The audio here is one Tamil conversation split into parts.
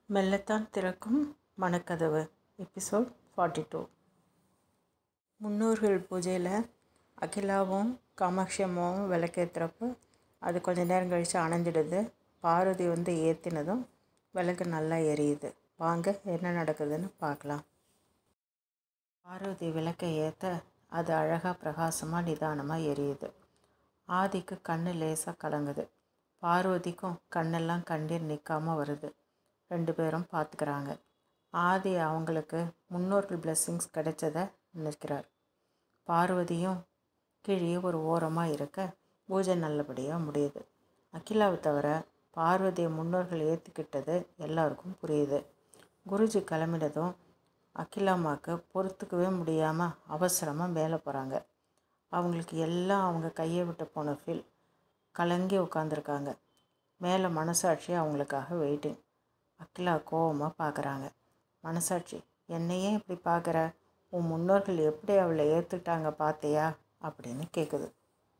மெல்லத்தான் திறக்கும் மனக்கதவு எபிசோட் ஃபார்ட்டி டூ முன்னோர்கள் பூஜையில் அகிலாவும் காமாட்சி அம்மாவும் விளக்கேற்றுறப்போ அது கொஞ்ச நேரம் கழித்து அணைஞ்சிடுது பார்வதி வந்து ஏற்றினதும் விளக்கு நல்லா எரியுது வாங்க என்ன நடக்குதுன்னு பார்க்கலாம் பார்வதி விளக்கை ஏற்ற அது அழகாக பிரகாசமாக நிதானமாக எரியுது ஆதிக்கு கண்ணு லேசாக கலங்குது பார்வதிக்கும் கண்ணெல்லாம் கண்ணீர் நிற்காம வருது ரெண்டு பேரும் பார்த்துக்கிறாங்க ஆதி அவங்களுக்கு முன்னோர்கள் பிளெஸ்ஸிங்ஸ் கிடைச்சத நினைக்கிறார் பார்வதியும் கீழே ஒரு ஓரமாக இருக்க பூஜை நல்லபடியாக முடியுது அகிலாவை தவிர பார்வதியை முன்னோர்கள் ஏற்றுக்கிட்டது எல்லாருக்கும் புரியுது குருஜி கிளம்பினதும் அகிலாமாவுக்கு பொறுத்துக்கவே முடியாமல் அவசரமாக மேலே போகிறாங்க அவங்களுக்கு எல்லாம் அவங்க கையை விட்டு போன ஃபீல் கலங்கி உட்காந்துருக்காங்க மேலே மனசாட்சி அவங்களுக்காக வெயிட்டிங் அகிலா கோவமாக பார்க்குறாங்க மனசாட்சி என்னையே இப்படி பார்க்குற உன் முன்னோர்கள் எப்படி அவளை ஏற்றுக்கிட்டாங்க பார்த்தியா அப்படின்னு கேட்குது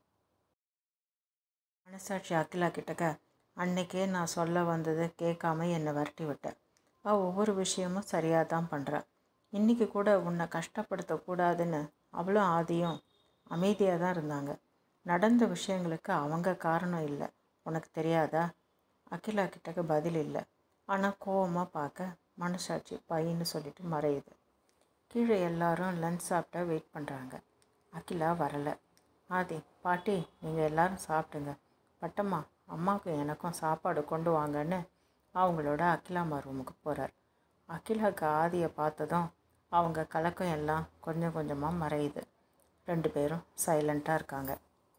மனசாட்சி அகிலா கிட்டக்க அன்னைக்கே நான் சொல்ல வந்ததை கேட்காம என்னை விரட்டி விட்டேன் அவள் ஒவ்வொரு விஷயமும் சரியாக தான் பண்ணுறா இன்றைக்கி கூட உன்னை கஷ்டப்படுத்தக்கூடாதுன்னு அவளும் ஆதியும் அமைதியாக தான் இருந்தாங்க நடந்த விஷயங்களுக்கு அவங்க காரணம் இல்லை உனக்கு தெரியாதா அகிலா கிட்டக்க பதில் இல்லை ஆனால் கோவமாக பார்க்க மனசாட்சி பையன்னு சொல்லிட்டு மறையுது கீழே எல்லாரும் லஞ்ச் சாப்பிட்டா வெயிட் பண்ணுறாங்க அகிலா வரலை ஆதி பாட்டி நீங்கள் எல்லாரும் சாப்பிட்டுங்க பட்டம்மா அம்மாவுக்கு எனக்கும் சாப்பாடு கொண்டு வாங்கன்னு அவங்களோட அகிலாம்மா ரூமுக்கு போகிறார் அகிலாவுக்கு ஆதியை பார்த்ததும் அவங்க கலக்கம் எல்லாம் கொஞ்சம் கொஞ்சமாக மறையுது ரெண்டு பேரும் சைலண்ட்டாக இருக்காங்க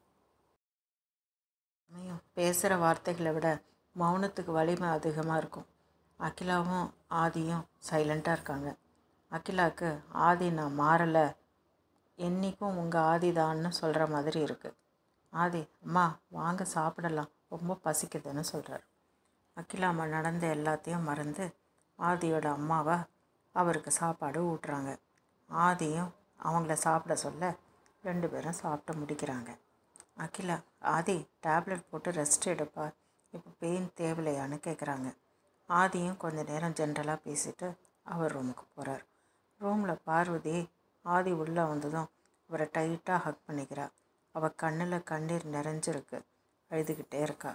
சமயம் பேசுகிற வார்த்தைகளை விட மௌனத்துக்கு வலிமை அதிகமாக இருக்கும் அகிலாவும் ஆதியும் சைலண்ட்டாக இருக்காங்க அகிலாவுக்கு ஆதி நான் மாறலை என்றைக்கும் உங்கள் ஆதிதான்னு சொல்கிற மாதிரி இருக்குது ஆதி அம்மா வாங்க சாப்பிடலாம் ரொம்ப பசிக்குதுன்னு சொல்கிறார் அகிலா அம்மா நடந்த எல்லாத்தையும் மறந்து ஆதியோட அம்மாவை அவருக்கு சாப்பாடு ஊட்டுறாங்க ஆதியும் அவங்கள சாப்பிட சொல்ல ரெண்டு பேரும் சாப்பிட்டு முடிக்கிறாங்க அகிலா ஆதி டேப்லெட் போட்டு ரெஸ்ட் எடுப்பா இப்போ பெயின் தேவையில்லையான்னு கேட்குறாங்க ஆதியும் கொஞ்ச நேரம் ஜென்ரலாக பேசிட்டு அவர் ரூமுக்கு போகிறார் ரூமில் பார்வதி ஆதி உள்ளே வந்ததும் அவரை டைட்டாக ஹக் பண்ணிக்கிறா அவள் கண்ணில் கண்ணீர் நிறைஞ்சிருக்கு அழுதுகிட்டே இருக்கா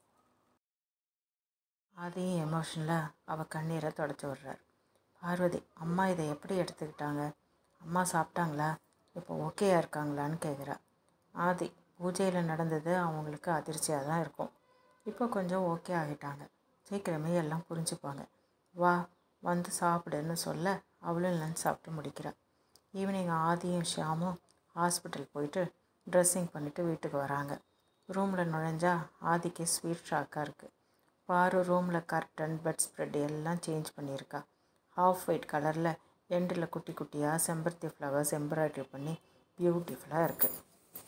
ஆதியும் எமோஷனில் அவள் கண்ணீரை தொடச்சி விடுறார் பார்வதி அம்மா இதை எப்படி எடுத்துக்கிட்டாங்க அம்மா சாப்பிட்டாங்களா இப்போ ஓகேயா இருக்காங்களான்னு கேட்குறா ஆதி பூஜையில் நடந்தது அவங்களுக்கு அதிர்ச்சியாக தான் இருக்கும் இப்போ கொஞ்சம் ஓகே ஆகிட்டாங்க சீக்கிரமே எல்லாம் புரிஞ்சுப்பாங்க வா வந்து சாப்பிடுன்னு சொல்ல அவளும் லஞ்ச் சாப்பிட்டு முடிக்கிறா ஈவினிங் ஆதியும் ஷியாமும் ஹாஸ்பிட்டல் போயிட்டு ட்ரெஸ்ஸிங் பண்ணிவிட்டு வீட்டுக்கு வராங்க ரூமில் நுழைஞ்சா ஆதிக்கு ஸ்வீட் ஷாக்காக இருக்குது பாரு ரூமில் கர்டன் பெட் ஸ்ப்ரெட் எல்லாம் சேஞ்ச் பண்ணியிருக்கா ஹாஃப் ஒயிட் கலரில் எண்டில் குட்டி குட்டியாக செம்பருத்தி ஃப்ளவர்ஸ் எம்ப்ராய்டரி பண்ணி பியூட்டிஃபுல்லாக இருக்குது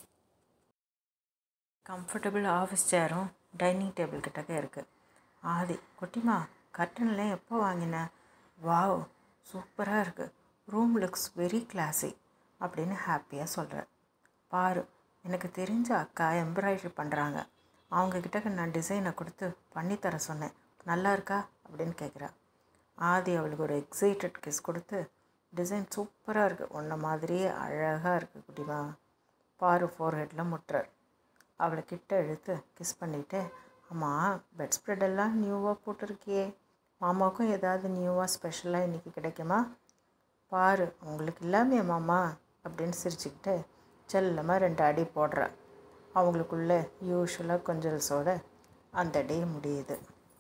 கம்ஃபர்டபுள் ஆஃபீஸ் சேரும் டைனிங் டேபிள் கிட்டக்க இருக்குது ஆதி குட்டிமா கர்டன்லாம் எப்போ வாங்கின வாவ் சூப்பராக இருக்குது ரூம் லுக்ஸ் வெரி கிளாஸி அப்படின்னு ஹாப்பியாக சொல்கிறார் பாரு எனக்கு தெரிஞ்ச அக்கா எம்ப்ராய்டரி பண்ணுறாங்க அவங்கக்கிட்ட நான் டிசைனை கொடுத்து பண்ணித்தர சொன்னேன் நல்லா இருக்கா அப்படின்னு கேட்குறா ஆதி அவளுக்கு ஒரு எக்ஸைட்டட் கிஸ் கொடுத்து டிசைன் சூப்பராக இருக்குது உன்ன மாதிரியே அழகாக இருக்குது குட்டிமா பாரு ஃபோர் ஹெட்டில் முட்டுறார் அவளை கிட்ட இழுத்து கிஸ் பண்ணிவிட்டு அம்மா பெட் ஸ்ப்ரெட் எல்லாம் நியூவாக போட்டிருக்கியே மாமாவுக்கும் ஏதாவது நியூவாக ஸ்பெஷலாக இன்றைக்கி கிடைக்குமா பாரு உங்களுக்கு இல்லாமே மாமா அப்படின்னு சிரிச்சுக்கிட்டு செல்லமாக ரெண்டு அடி போடுறா அவங்களுக்குள்ள யூஸ்வலாக கொஞ்சல்ஸோட அந்த டே முடியுது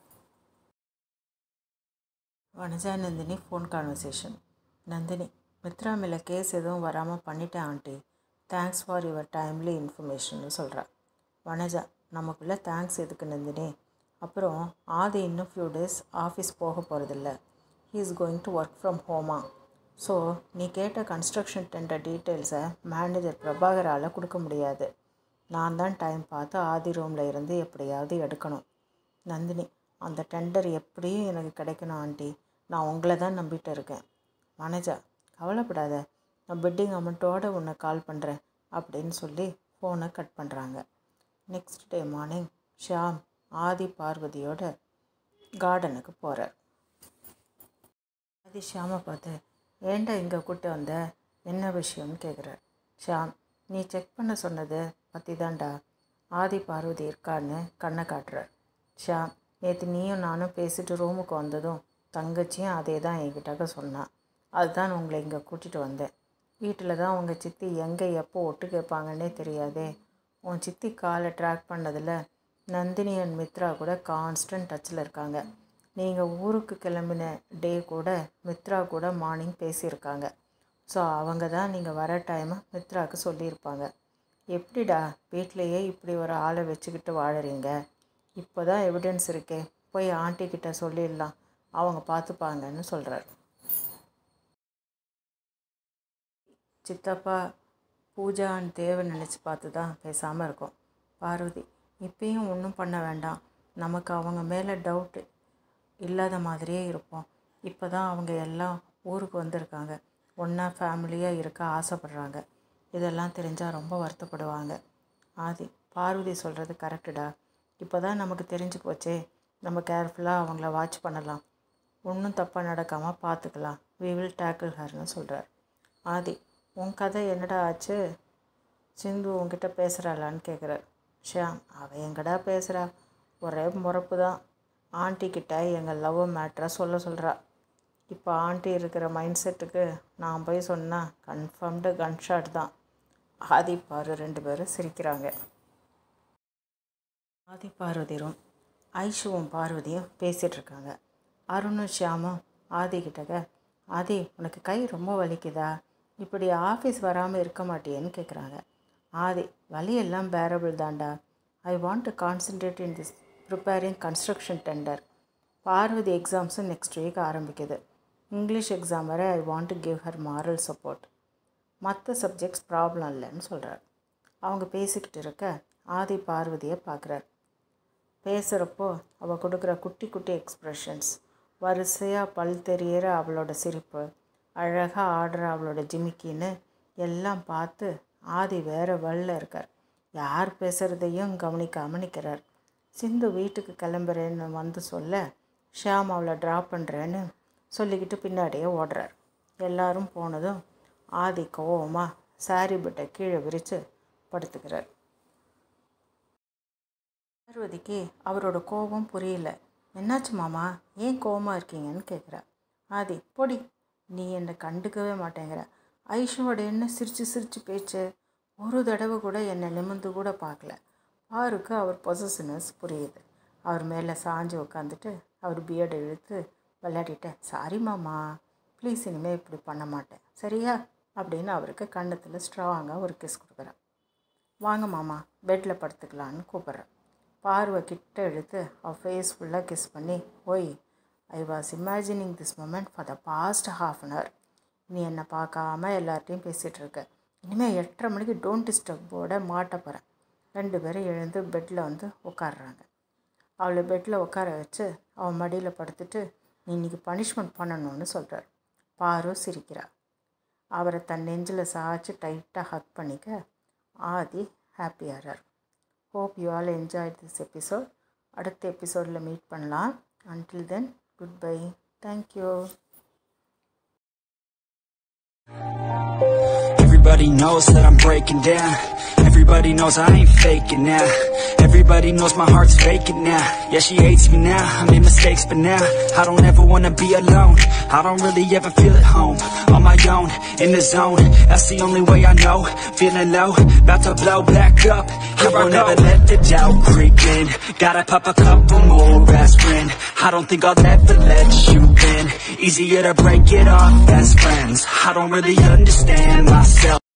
வனஜா நந்தினி ஃபோன் கான்வர்சேஷன் நந்தினி மித்ரா மேலே கேஸ் எதுவும் வராமல் பண்ணிட்டேன் aunty thanks for your timely இன்ஃபர்மேஷன்னு சொல்கிறா வனஜா நமக்குள்ளே தேங்க்ஸ் எதுக்கு நந்தினி அப்புறம் ஆதி இன்னும் ஃபியூ டேஸ் ஆஃபீஸ் போக போகிறதில்ல he is going to work from ஹோமா ஸோ நீ கேட்ட கன்ஸ்ட்ரக்ஷன் டெண்டர் டீட்டெயில்ஸை மேனேஜர் பிரபாகரால் கொடுக்க முடியாது நான் தான் டைம் பார்த்து ஆதி ரூமில் இருந்து எப்படியாவது எடுக்கணும் நந்தினி அந்த டெண்டர் எப்படியும் எனக்கு கிடைக்கணும் ஆண்டி நான் உங்களை தான் நம்பிட்டு இருக்கேன் மனஜா கவலைப்படாத நான் பெட்டிங் அமௌண்ட்டோடு உன்னை கால் பண்ணுறேன் அப்படின்னு சொல்லி ஃபோனை கட் பண்ணுறாங்க next day morning Shyam Aadhi பார்வதியோட கார்டனுக்கு போகிறார் அது ஷியாமை பார்த்து ஏன்டா இங்கே கூட்டு வந்த என்ன விஷயம்னு கேட்குறார் ஷியாம் நீ செக் பண்ண சொன்னது பற்றி தான்டா ஆதி பார்வதி இருக்கான்னு கண்ணை காட்டுறார் ஷியாம் நேற்று நீயும் நானும் பேசிட்டு ரூமுக்கு வந்ததும் தங்கச்சியும் அதே தான் என்கிட்ட சொன்னான் அதுதான் உங்களை இங்கே கூட்டிகிட்டு வந்தேன் வீட்டில் தான் உங்கள் சித்தி எங்கே எப்போ ஒட்டு கேட்பாங்கன்னே தெரியாதே உன் சித்தி காலை ட்ராக் பண்ணதில் நந்தினி அண்ட் மித்ரா கூட கான்ஸ்டன்ட் டச்சில் இருக்காங்க நீங்கள் ஊருக்கு கிளம்பின டே கூட மித்ரா கூட மார்னிங் பேசியிருக்காங்க ஸோ அவங்க தான் நீங்கள் வர டைமை மித்ராவுக்கு சொல்லியிருப்பாங்க எப்படிடா வீட்டிலையே இப்படி ஒரு ஆளை வச்சுக்கிட்டு வாழறீங்க இப்போ தான் எவிடன்ஸ் இருக்கே போய் ஆண்டி கிட்ட சொல்லிடலாம் அவங்க பார்த்துப்பாங்கன்னு சொல்கிறார் சித்தப்பா பூஜான்னு தேவை நினச்சி பார்த்து தான் பேசாமல் இருக்கோம் பார்வதி இப்பயும் ஒன்றும் பண்ண வேண்டாம் நமக்கு அவங்க மேலே டவுட்டு இல்லாத மாதிரியே இருப்போம் இப்போ தான் அவங்க எல்லாம் ஊருக்கு வந்திருக்காங்க ஒன்றா ஃபேமிலியாக இருக்க ஆசைப்படுறாங்க இதெல்லாம் தெரிஞ்சால் ரொம்ப வருத்தப்படுவாங்க ஆதி பார்வதி சொல்கிறது கரெக்டுடா இப்போ தான் நமக்கு தெரிஞ்சு போச்சே நம்ம கேர்ஃபுல்லாக அவங்கள வாட்ச் பண்ணலாம் ஒன்றும் தப்பாக நடக்காமல் பார்த்துக்கலாம் வி வில் டேக்கிள் ஹர்னு சொல்கிறார் ஆதி உன் கதை என்னடா ஆச்சு சிந்து உன்கிட்ட பேசுகிறாளான்னு கேட்குறார் ஷியாம் அவள் எங்கடா பேசுகிறா ஒரே முறப்பு தான் ஆண்டி கிட்ட எங்கள் லவ் மேட்ரை சொல்ல சொல்கிறா இப்போ ஆண்டி இருக்கிற மைண்ட் செட்டுக்கு நான் போய் சொன்னால் கன்ஃபார்ம்டு கன்ஷாட் தான் ஆதி பாரு ரெண்டு பேரும் சிரிக்கிறாங்க ஆதி பார்வதியும் ஐஷுவும் பார்வதியும் பேசிகிட்டு இருக்காங்க அருணும் ஷியாமும் ஆதி கிட்டக்க ஆதி உனக்கு கை ரொம்ப வலிக்குதா இப்படி ஆஃபீஸ் வராமல் இருக்க மாட்டியேன்னு கேட்குறாங்க ஆதி வலியெல்லாம் பேரபிள் தான்டா I want to concentrate in this preparing construction tender Parvathi எக்ஸாம்ஸும் நெக்ஸ்ட் வீக் ஆரம்பிக்குது இங்கிலீஷ் எக்ஸாம் வரை I want to give her moral support மற்ற சப்ஜெக்ட்ஸ் ப்ராப்ளம் இல்லைன்னு சொல்கிறார் அவங்க பேசிக்கிட்டு இருக்க ஆதி பார்வதியை பார்க்குறார் பேசுகிறப்போ அவள் கொடுக்குற குட்டி குட்டி எக்ஸ்ப்ரெஷன்ஸ் வரிசையாக பல் தெரியற அவளோட சிரிப்பு அழகாக ஆடுற அவளோட ஜிமிக்கின்னு எல்லாம் பார்த்து ஆதி வேறு வழியில் இருக்கார் யார் பேசுகிறதையும் கவனிக்காமல் நிற்கிறார் சிந்து வீட்டுக்கு கிளம்புறேன்னு வந்து சொல்ல ஷியாம் அவளை ட்ராப் பண்ணுறேன்னு சொல்லிக்கிட்டு பின்னாடியே ஓடுறார் எல்லாரும் போனதும் ஆதி கோவமாக சாரி பட்டை கீழே விரித்து படுத்துக்கிறார் பார்வதிக்கு அவரோட கோபம் புரியல என்னாச்சு மாமா ஏன் கோவமாக இருக்கீங்கன்னு கேட்குறா ஆதி பொடி நீ என்னை கண்டுக்கவே மாட்டேங்கிற ஐஷுவோட என்ன சிரித்து சிரித்து பேச்சு ஒரு தடவை கூட என்னை நிமிந்து கூட பார்க்கல பாருக்கு அவர் பொசசிவ்னஸ் புரியுது அவர் மேலே சாஞ்சு உட்காந்துட்டு அவர் பியர்டை இழுத்து விளையாடிட்டேன் சாரி மாமா ப்ளீஸ் இனிமேல் இப்படி பண்ண மாட்டேன் சரியா அப்படின்னு அவருக்கு கன்னத்தில் ஸ்ட்ராங்காக ஒரு கிஸ் கொடுக்குறேன் வாங்க மாமா பெட்டில் படுத்துக்கலான்னு கூப்பிட்றேன் பார்வை கிட்ட எடுத்து அவள் ஃபேஸ் ஃபுல்லாக கிஸ் பண்ணி ஓய் I was imagining this moment for the past half an hour நீ என்னை பார்க்காம எல்லார்ட்டையும் பேசிகிட்டு இருக்க இனிமேல் எட்டரை மணிக்கு டோன்ட் டிஸ்டர்ப் போர்டை மாட்ட போகிறேன் ரெண்டு பேரும் எழுந்து பெட்டில் வந்து உட்காடுறாங்க அவளை பெட்டில் உட்கார வச்சு அவன் மடியில் படுத்துட்டு நீ இன்றைக்கி பனிஷ்மெண்ட் பண்ணணும்னு சொல்கிறார் பாரு சிரிக்கிறா அவரை தன் நெஞ்சில் சாய்ச்சி டைட்டாக ஹக் பண்ணிக்க ஆதி ஹாப்பியாகிறார் hope you all enjoy this episode அடுத்த எபிசோடில் மீட் பண்ணலாம் until then goodbye thank you Everybody knows that I'm breaking down Everybody knows I ain't faking now Everybody knows my heart's faking now Yeah, she hates me now, I made mistakes but now I don't ever wanna be alone I don't really ever feel at home On my own, in the zone That's the only way I know Feeling low, about to blow back up I won't ever let the doubt creep in Gotta pop a couple more aspirin I don't think I'll ever let you in Easier to break it off best friends I don't really understand myself